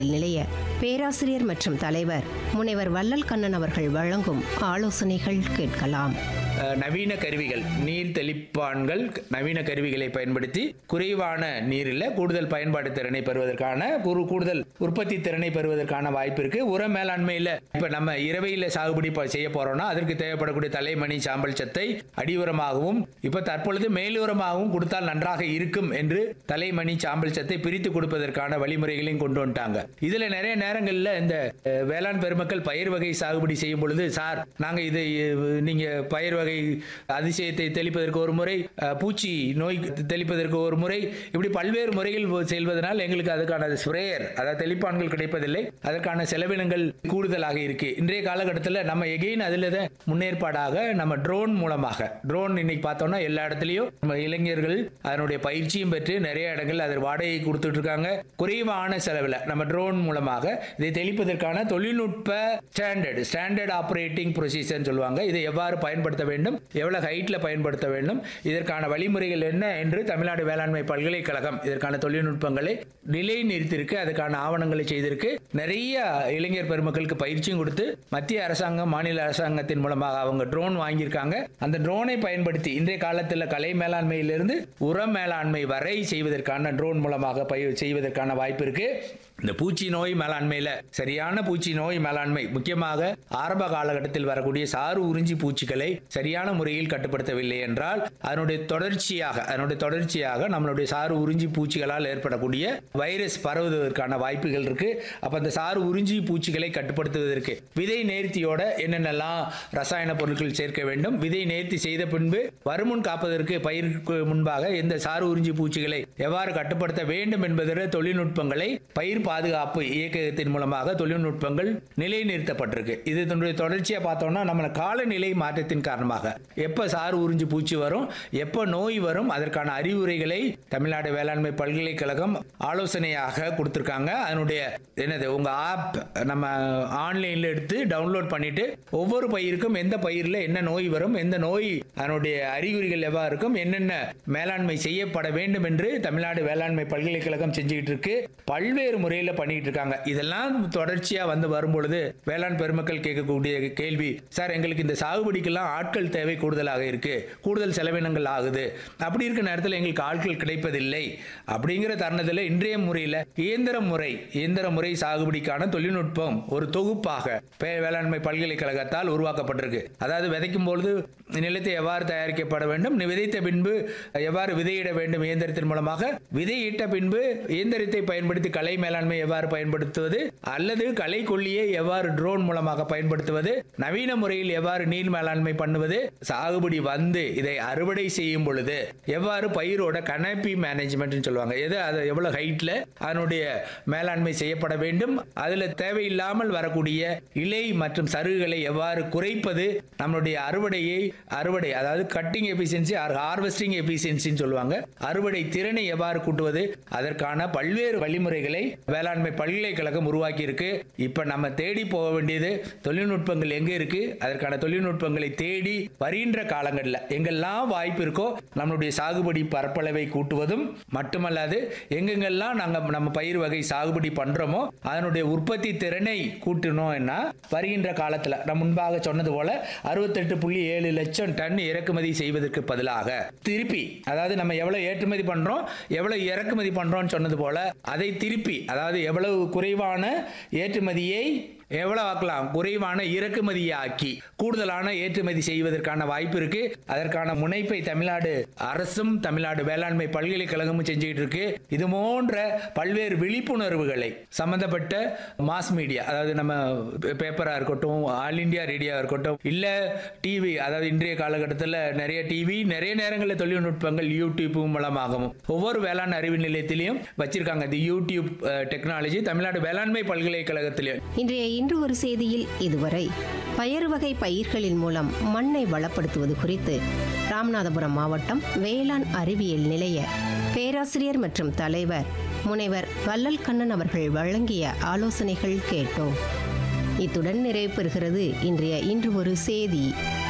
நிலைய பேராசிரியர் மற்றும் தலைவர் முனைவர் வள்ளல் கண்ணன் அவர்கள் வழங்கும் ஆலோசனைகள் கேட்கலாம் அஹ், நவீன கருவிகள் நீர் தெளிப்பான்கள் நவீன கருவிகளை பயன்படுத்தி குறைவான நீரில் கூடுதல் பயன்பாடு திறனை பெறுவதற்கான கூறு- கூடுதல் உற்பத்தி திறனை பெறுவதற்கான வாய்ப்பு இருக்கு உர மேலாண்மையில் இப்ப நம்ம இரவையில் சாகுபடி ப- செய்ய போறோம்னா அதற்கு தேவைப்படக்கூடிய தலைமணி சாம்பல் சத்தை அடியுரமாகவும் இப்ப தற்பொழுது மேலுரமாகவும் கொடுத்தால் நன்றாக இருக்கும் என்று தலைமணி சாம்பல் சத்தை பிரித்து கொடுப்பதற்கான வழிமுறைகளையும் கொண்டு வந்துட்டாங்க இதுல நிறைய நேரங்கள்ல இந்த அஹ், வேளாண் பெருமக்கள் பயிர் வகை சாகுபடி செய்யும் பொழுது சார் நாங்க இதை அஹ், நீங்க பயிர் வகை அதிசயத்தை தெளிப்பதற்கு ஒரு முறை அஹ், பூச்சி நோய் தெளிப்பதற்கு ஒரு முறை இப்படி பல்வேறு முறைகள் செல்வதனால் எங்களுக்கு அதுக்கான ஸ்ப்ரேயர் அதாவது தெளிப்பான்கள் கிடைப்பதில்லை அதற்கான செலவினங்கள் கூடுதலாக இருக்கு இன்றைய காலகட்டத்தில் நம்ம எகெயின் அதில் முன்னேற்பாடாக நம்ம ட்ரோன் மூலமாக ட்ரோன் இன்னைக்கு பார்த்தோம்னா எல்லா இடத்துலையும் நம்ம இளைஞர்கள் அதனுடைய பயிற்சியும் பெற்று நிறைய இடங்கள் அதற்கு வாடகை கொடுத்துட்டு இருக்காங்க குறைவான செலவில் நம்ம ட்ரோன் மூலமாக இதை தெளிப்பதற்கான தொழில்நுட்ப ஸ்டாண்டர்ட் ஸ்டாண்டர்ட் ஆப்ரேட்டிங் ப்ரொசீஜர்னு சொல்லுவாங்க இதை எவ்வாறு பயன்படுத்த வேண்டும் எவ்வளவு ஹைட்ல பயன்படுத்த வேண்டும் இதற்கான வழிமுறைகள் என்ன என்று தமிழ்நாடு வேளாண்மை பல்கலைக்கழகம் இதற்கான தொழில்நுட்பங்களை நிலை நிறுத்திருக்கு அதுக்கான ஆவணங்களை செய்திருக்கு நிறைய இளைஞர் பெருமக்களுக்கு பயிற்சியும் கொடுத்து மத்திய அரசாங்கம் மாநில அரசாங்கத்தின் மூலமாக அவங்க ட்ரோன் வாங்கியிருக்காங்க அந்த ட்ரோனை பயன்படுத்தி இன்றைய காலத்தில் கலை மேலாண்மையிலிருந்து உர மேலாண்மை வரை செய்வதற்கான ட்ரோன் மூலமாக பயிர் செய்வதற்கான வாய்ப்பு இருக்கு இந்த பூச்சி நோய் மேலாண்மையில சரியான பூச்சி நோய் மேலாண்மை முக்கியமாக ஆரம்ப காலகட்டத்தில் வரக்கூடிய சாறு உறிஞ்சி பூச்சிகளை சரியான முறையில் கட்டுப்படுத்தவில்லை என்றால் அதனுடைய தொடர்ச்சியாக அதனுடைய தொடர்ச்சியாக நம்மளுடைய சாறு உறிஞ்சி பூச்சிகளால் ஏற்படக்கூடிய வைரஸ் பரவுவதற்கான வாய்ப்புகள் இருக்கு அப்ப அந்த சாறு உறிஞ்சி பூச்சிகளை கட்டுப்படுத்துவதற்கு விதை நேர்த்தியோட என்னென்னலாம் ரசாயன பொருட்கள் சேர்க்க வேண்டும் விதை நேர்த்தி செய்த பின்பு வருமுன் காப்பதற்கு பயிருக்கு முன்பாக இந்த சாறு உறிஞ்சி பூச்சிகளை எவ்வாறு கட்டுப்படுத்த வேண்டும் என்பதில் தொழில்நுட்பங்களை பயிர் பாதுகாப்பு இயக்கத்தின் மூலமாக தொழில்நுட்பங்கள் நிலைநிறுத்தப்பட்டிருக்கு இது இதனுடைய தொடர்ச்சியா பார்த்தோம்னா நம்ம காலநிலை மாற்றத்தின் காரணமாக எப்ப சாறு உறிஞ்சி பூச்சி வரும் எப்ப நோய் வரும் அதற்கான அறிவுரைகளை தமிழ்நாடு வேளாண்மை பல்கலைக்கழகம் ஆலோசனையாக கொடுத்திருக்காங்க அதனுடைய என்னது உங்க ஆப் நம்ம ஆன்லைன்ல எடுத்து டவுன்லோட் பண்ணிட்டு ஒவ்வொரு பயிருக்கும் எந்த பயிரில் என்ன நோய் வரும் எந்த நோய் அதனுடைய அறிகுறிகள் எவ்வாறு இருக்கும் என்னென்ன மேலாண்மை செய்யப்பட வேண்டும் என்று தமிழ்நாடு வேளாண்மை பல்கலைக்கழகம் செஞ்சுக்கிட்டு இருக்கு பல்வேறு முறையில் பண்ணிட்டு இருக்காங்க இதெல்லாம் தொடர்ச்சியா வந்து வரும்பொழுது வேளாண் பெருமக்கள் கேட்கக்கூடிய கேள்வி சார் எங்களுக்கு இந்த சாகுபடிக்கெல்லாம் ஆட்கள் தேவை கூடுதலாக இருக்கு கூடுதல் செலவினங்கள் ஆகுது அப்படி இருக்க நேரத்தில் எங்களுக்கு ஆட்கள் கிடைப்பதில்லை அப்படிங்கிற தருணத்தில் இன்றைய முறையில் இயந்திர முறை இயந்திர முறை சாகுபடிக்கான தொழில்நுட்பம் ஒரு தொகுப்பாக பே- வேளாண்மை பல்கலைக்கழகத்தால் உருவாக்கப்பட்டிருக்கு அதாவது விதைக்கும் பொழுது நிலத்தை எவ்வாறு தயாரிக்கப்பட வேண்டும் நி- விதைத்த பின்பு எவ்வாறு விதையிட வேண்டும் இயந்திரத்தின் மூலமாக விதையிட்ட பின்பு இயந்திரத்தை பயன்படுத்தி களை மேலாண்மை எவ்வாறு பயன்படுத்துவது அல்லது களை கொல்லியை எவ்வாறு ட்ரோன் மூலமாக பயன்படுத்துவது நவீன முறையில் எவ்வாறு நீர் மேலாண்மை பண்ணுவது சாகுபடி வந்து இதை அறுவடை செய்யும் பொழுது எவ்வாறு பயிரோட கனப்பி மேனேஜ்மெண்ட் சொல்லுவாங்க எது அது எவ்வளவு ஹைட்ல அதனுடைய மேலாண்மை செய்யப்பட வேண்டும் அதுல தேவையில்லாமல் வரக்கூடிய இலை மற்றும் சருகுகளை எவ்வாறு குறைப்பது நம்மளுடைய அறுவடையை அறுவடை அதாவது கட்டிங் எஃபிஷியன்சி ஹார்வெஸ்டிங் எஃபிஷியன்சின்னு சொல்லுவாங்க அறுவடை திறனை எவ்வாறு கூட்டுவது அதற்கான பல்வேறு வழிமுறைகளை வேளாண்மை பல்கலைக்கழகம் உருவாக்கி இருக்கு இப்ப நம்ம தேடி போக வேண்டியது தொழில்நுட்பங்கள் எங்க இருக்கு அதற்கான தொழில்நுட்பங்களை தேடி வருகின்ற காலங்களில் எங்கெல்லாம் வாய்ப்பு இருக்கோ நம்மளுடைய சாகுபடி பரப்பளவை கூட்டுவதும் மட்டுமல்லாது எங்கெங்கெல்லாம் நாங்க நம்ம பயிர் வகை சாகுபடி பண்றோமோ அதனுடைய உற்பத்தி திறனை கூட்டணும்னா வருகின்ற காலத்துல நான் முன்பாக சொன்னது போல அறுபத்தெட்டு புள்ளி ஏழு லட்சம் டன் இறக்குமதி செய்வதற்கு பதிலாக திருப்பி அதாவது நம்ம எவ்வளவு ஏற்றுமதி பண்றோம் எவ்வளவு இறக்குமதி பண்றோம்னு சொன்னது போல அதை திருப்பி அதாவது எவ்வளவு குறைவான ஏற்றுமதியை எவ்வளவு ஆக்கலாம் குறைவான இறக்குமதியை ஆக்கி கூடுதலான ஏற்றுமதி செய்வதற்கான வாய்ப்பு இருக்கு அதற்கான முனைப்பை தமிழ்நாடு அரசும் தமிழ்நாடு வேளாண்மை பல்கலைக்கழகமும் செஞ்சுக்கிட்டு இருக்கு இது போன்ற பல்வேறு விழிப்புணர்வுகளை சம்பந்தப்பட்ட மாஸ் மீடியா அதாவது நம்ம பேப்பரா இருக்கட்டும் ஆல் இந்தியா ரேடியோவா இருக்கட்டும் இல்ல டிவி அதாவது இன்றைய காலகட்டத்தில் நிறைய டிவி நிறைய நேரங்களில் தொழில்நுட்பங்கள் யூடியூப் மூலமாகவும் ஒவ்வொரு வேளாண் அறிவு நிலையத்திலையும் வச்சிருக்காங்க தி யூடியூப் டெக்னாலஜி தமிழ்நாடு வேளாண்மை பல்கலைக்கழகத்திலையும் இன்றைய இன்று ஒரு செய்தியில் இதுவரை பயறு வகை பயிர்களின் மூலம் மண்ணை வளப்படுத்துவது குறித்து ராமநாதபுரம் மாவட்டம் வேளாண் அறிவியல் நிலைய பேராசிரியர் மற்றும் தலைவர் முனைவர் வள்ளல் கண்ணன் அவர்கள் வழங்கிய ஆலோசனைகள் கேட்டோம் இத்துடன் நிறைவு பெறுகிறது இன்றைய இன்று ஒரு செய்தி